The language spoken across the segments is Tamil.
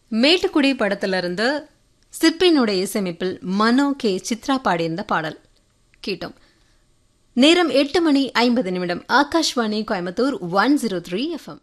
மேட்டுக்குடி படத்துல இருந்து சிற்பினுடைய இசையமைப்பில் மனோ கே சித்ரா பாடியிருந்த பாடல் கேட்டோம் நேரம் எட்டு மணி ஐம்பது நிமிடம் Akashvani Coimbatore one zero three FM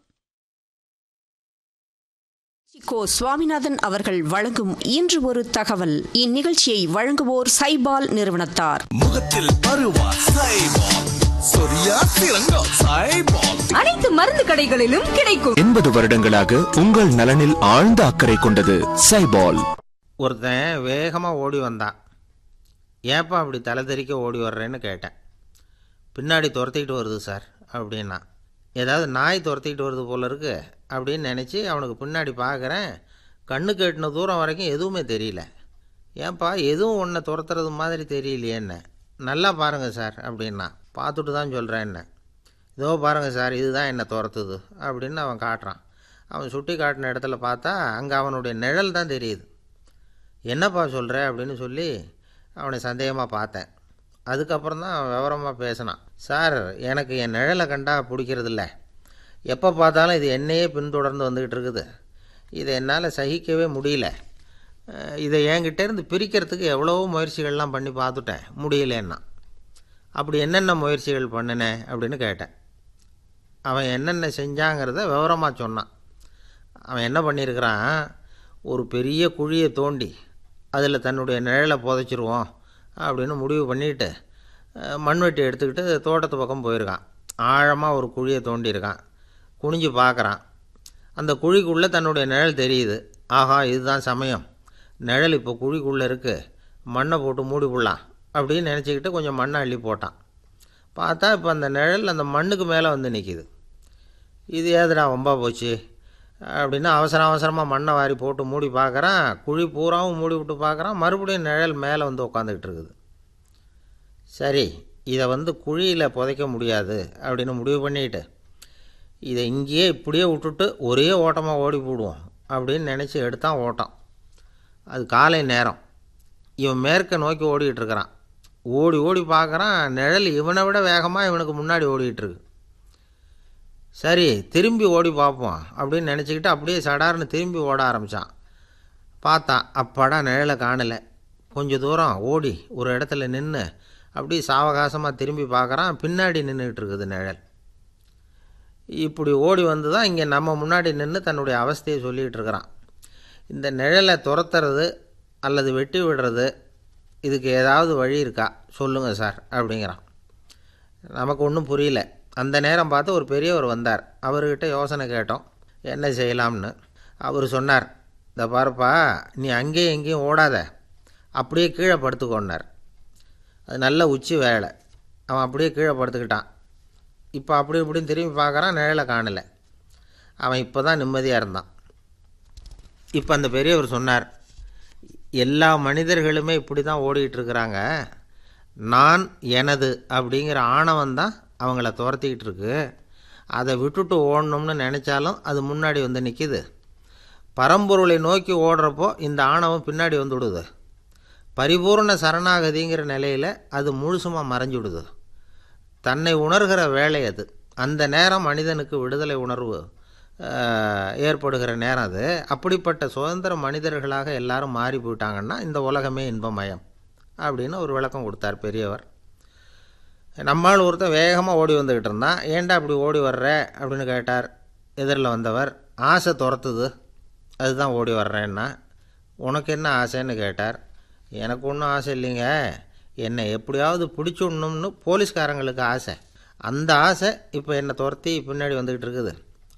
கோ சுவாமிநாதன் அவர்கள் வழங்கும் இன்று ஒரு தகவல் இந்நிகழ்ச்சியை வழங்குவோர் சைபால் நிறுவனத்தார் முகத்தில் பருவா சைபால் சொரியா சிறங்கா சைபால் அனைத்து மருந்து கடைகளிலும் கிடைக்கும் எண்பது வருடங்களாக உங்கள் நலனில் ஆழ்ந்த அக்கறை கொண்டது சைபால் ஒருத்தன் வேகமாக ஓடி வந்தான் ஏப்பா அப்படி தலை தெறிக்க ஓடி வர்றேன்னு கேட்டேன் பின்னாடி துரத்திக்கிட்டு வருது சார் அப்படின்னா ஏதாவது நாய் துரத்திக்கிட்டு வருது போல இருக்கு அப்படின்னு நினச்சி அவனுக்கு பின்னாடி பார்க்குறேன் கண்ணு கெட்டின தூரம் வரைக்கும் எதுவுமே தெரியல ஏன்பா எதுவும் ஒன்றை துரத்துறது மாதிரி தெரியலையே என்ன நல்லா பாருங்கள் சார் அப்படின்னா பார்த்துட்டு தான் சொல்கிறேன் என்ன இதோ பாருங்கள் சார் இதுதான் என்னை துரத்துது அப்படின்னு அவன் காட்டுறான் அவன் சுட்டி காட்டின இடத்துல பார்த்தா அங்கே அவனுடைய நிழல் தான் தெரியுது என்னப்பா சொல்கிற அப்படின்னு சொல்லி அவனை சந்தேகமாக பார்த்தேன் அதுக்கப்புறம் தான் அவன் விவரமாக பேசினான் சார் எனக்கு என் நிழலை கண்டா பிடிக்கிறதில்ல எப்போ பார்த்தாலும் இது என்னையே பின்தொடர்ந்து வந்துக்கிட்டு இருக்குது இதை என்னால் சகிக்கவே முடியல அஹ் இதை என்கிட்டேருந்து பிரிக்கிறதுக்கு எவ்வளவோ முயற்சிகள்லாம் பண்ணி பார்த்துட்டேன் முடியலன்னா அப்படி என்னென்ன முயற்சிகள் பண்ணினேன் அப்படின்னு கேட்டேன் அவன் என்னென்ன செஞ்சாங்கிறத விவரமாக சொன்னான் அவன் என்ன பண்ணியிருக்கிறான் ஒரு பெரிய குழியை தோண்டி அதில் தன்னுடைய நிழலை புதைச்சிருவோம் அப்படின்னு முடிவு பண்ணிட்டு அஹ், மண்வெட்டி எடுத்துக்கிட்டு தோட்டத்து பக்கம் போயிருக்கான் ஆழமாக ஒரு குழியை தோண்டியிருக்கான் குனிஞ்சு பார்க்குறான் அந்த குழிக்குள்ளே தன்னுடைய நிழல் தெரியுது ஆஹா இதுதான் சமயம் நிழல் இப்போ குழிக்குள்ளே இருக்குது மண்ணை போட்டு மூடி விடலாம் அப்படின்னு நினச்சிக்கிட்டு கொஞ்சம் மண்ணை அள்ளி போட்டான் பார்த்தா இப்போ அந்த நிழல் அந்த மண்ணுக்கு மேலே வந்து நிற்கிது இது ஏதுடா வம்பா போச்சு அப்படின்னு அவசர அவசரமாக மண்ணை வாரி போட்டு மூடி பார்க்குறான் குழி பூராவும் மூடி விட்டு பார்க்குறான் மறுபடியும் நிழல் மேலே வந்து உட்காந்துக்கிட்டு இருக்குது சரி இதை வந்து குழியில் புதைக்க முடியாது அப்படின்னு முடிவு பண்ணிட்டு இதை இங்கேயே இப்படியே விட்டுட்டு ஒரே ஓட்டமாக ஓடி போடுவோம் அப்படின்னு நினச்சி எடுத்தான் ஓட்டம் அது காலை நேரம் இவன் மேற்க நோக்கி ஓடிக்கிட்டு இருக்கிறான் ஓடி ஓடி பார்க்குறான் நிழல் இவனை விட வேகமாக இவனுக்கு முன்னாடி ஓடிக்கிட்டு இருக்கு சரி திரும்பி ஓடி பார்ப்போம் அப்படின்னு நினச்சிக்கிட்டு அப்படியே சடார்னு திரும்பி ஓட ஆரம்பித்தான் பார்த்தான் அப்பாடா நிழலை காணலை கொஞ்சம் தூரம் ஓடி ஒரு இடத்துல நின்று அப்படியே சாவகாசமாக திரும்பி பார்க்குறான் பின்னாடி நின்றுக்கிட்டு இருக்குது நிழல் இப்படி ஓடி வந்து தான் இங்கே நம்ம முன்னாடி நின்று தன்னுடைய அவஸ்தையை சொல்லிகிட்டு இருக்கிறான் இந்த நிழலை துரத்துறது அல்லது வெட்டி விடுறது இதுக்கு ஏதாவது வழி இருக்கா சொல்லுங்கள் சார் அப்படிங்கிறான் நமக்கு ஒன்றும் புரியல அந்த நேரம் பார்த்து ஒரு பெரியவர் வந்தார் அவர்கிட்ட யோசனை கேட்டோம் என்ன செய்யலாம்னு அவர் சொன்னார் இந்த பாருப்பா நீ அங்கேயும் எங்கேயும் ஓடாத அப்படியே கீழே படுத்துக்கோன்னார் அது நல்ல உச்சி வேலை அவன் அப்படியே கீழே படுத்துக்கிட்டான் இப்போ அப்படி இப்படின்னு திரும்பி பார்க்குறான் நிழலை காணலை அவன் இப்போ தான் நிம்மதியாக இருந்தான் இப்போ அந்த பெரியவர் சொன்னார் எல்லா மனிதர்களுமே இப்படி தான் ஓடிட்டு இருக்கிறாங்க நான் எனது அப்படிங்கிற ஆணவம் தான் அவங்கள துரத்திக்கிட்டு இருக்கு அதை விட்டுட்டு ஓடணும்னு நினச்சாலும் அது முன்னாடி வந்து நிற்கிது பரம்பொருளை நோக்கி ஓடுறப்போ இந்த ஆணவம் பின்னாடி வந்து விடுது பரிபூர்ண சரணாகதிங்கிற நிலையில் அது முழுசுமாக மறைஞ்சு விடுது தன்னை உணர்கிற வேலை அது அந்த நேரம் மனிதனுக்கு விடுதலை உணர்வு அஹ், ஏற்படுகிற நேரம் அது அப்படிப்பட்ட சுதந்திர மனிதர்களாக எல்லாரும் மாறி போயிட்டாங்கன்னா இந்த உலகமே இன்பமயம் அப்படின்னு ஒரு விளக்கம் கொடுத்தார் பெரியவர் நம்மால் ஒருத்தன் வேகமாக ஓடி வந்துக்கிட்டு இருந்தான் ஏன்டா அப்படி ஓடி வர்ற அப்படின்னு கேட்டார் எதிரில் வந்தவர் ஆசை துரத்துது அதுதான் ஓடி வர்றேன்னா உனக்கு என்ன ஆசைன்னு கேட்டார் எனக்கு ஒன்றும் ஆசை இல்லைங்க என்னை எப்படியாவது பிடிச்சுடணும்னு போலீஸ்காரங்களுக்கு ஆசை அந்த ஆசை இப்போ என்னை துரத்தி பின்னாடி வந்துக்கிட்டு இருக்குது